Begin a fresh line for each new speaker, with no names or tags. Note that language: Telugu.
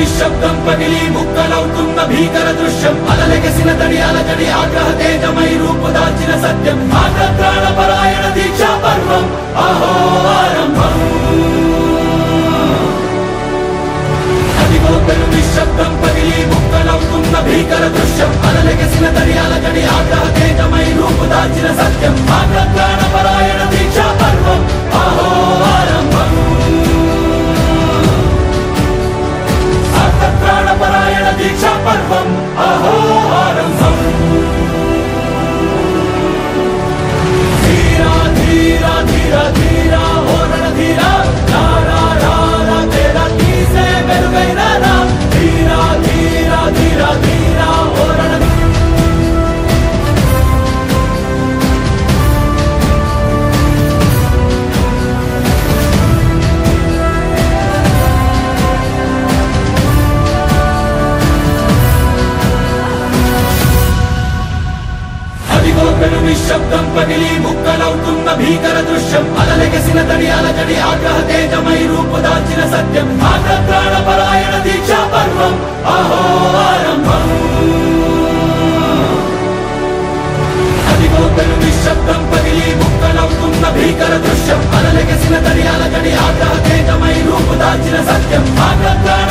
నిశ్శబ్దం పగిలి ముక్కలవుతున్న భీకర దృశ్యం అలలెగసిన తడి అలజడి ఆగ్రహ తేజమై రూపు దాల్చిన సత్యం ఆగ్రత్రాణ పరాయణ దీక్షా పర్వం అహో ఆరంభం అదిగో పెను నిశ్శబ్దం పగిలి ముక్కలవుతున్న భీకర దృశ్యం అలలెగసిన తడి అలజడి ఆగ్రహ తేజమై రూపు దాల్చిన సత్యం ఆగ్రత్రాణ పరాయణ దీక్షా పర్వం అహో ఆరంభం ప్రాణపరాయణ దీక్షా పర్వం అహో ఆరంభం ధీరా ధీరా ధీరా ధీరా ఓరణ ధీరా రారా రారా తేరా తీసే మెరుగైన రా ధీరా ధీరా ధీరా ధీరా ఓరణ అదిగో పెను నిశ్శబ్దం పగిలి ముక్కలవుతున్న భీకర దృశ్యం అలలెగసిన తడి అలజడి ఆగ్రహ తేజమై రూపు దాల్చిన సత్యం ఆగ్రత్రాణ పరాయణ దీక్షా పర్వం అహో ఆరంభం అదిగో పెను నిశ్శబ్దం పగిలి ముక్కలవుతున్న భీకర దృశ్యం అలలెగసిన తడి అలజడి ఆగ్రహ తేజమై రూపు దాల్చిన సత్యం ఆగ్రత్రాణ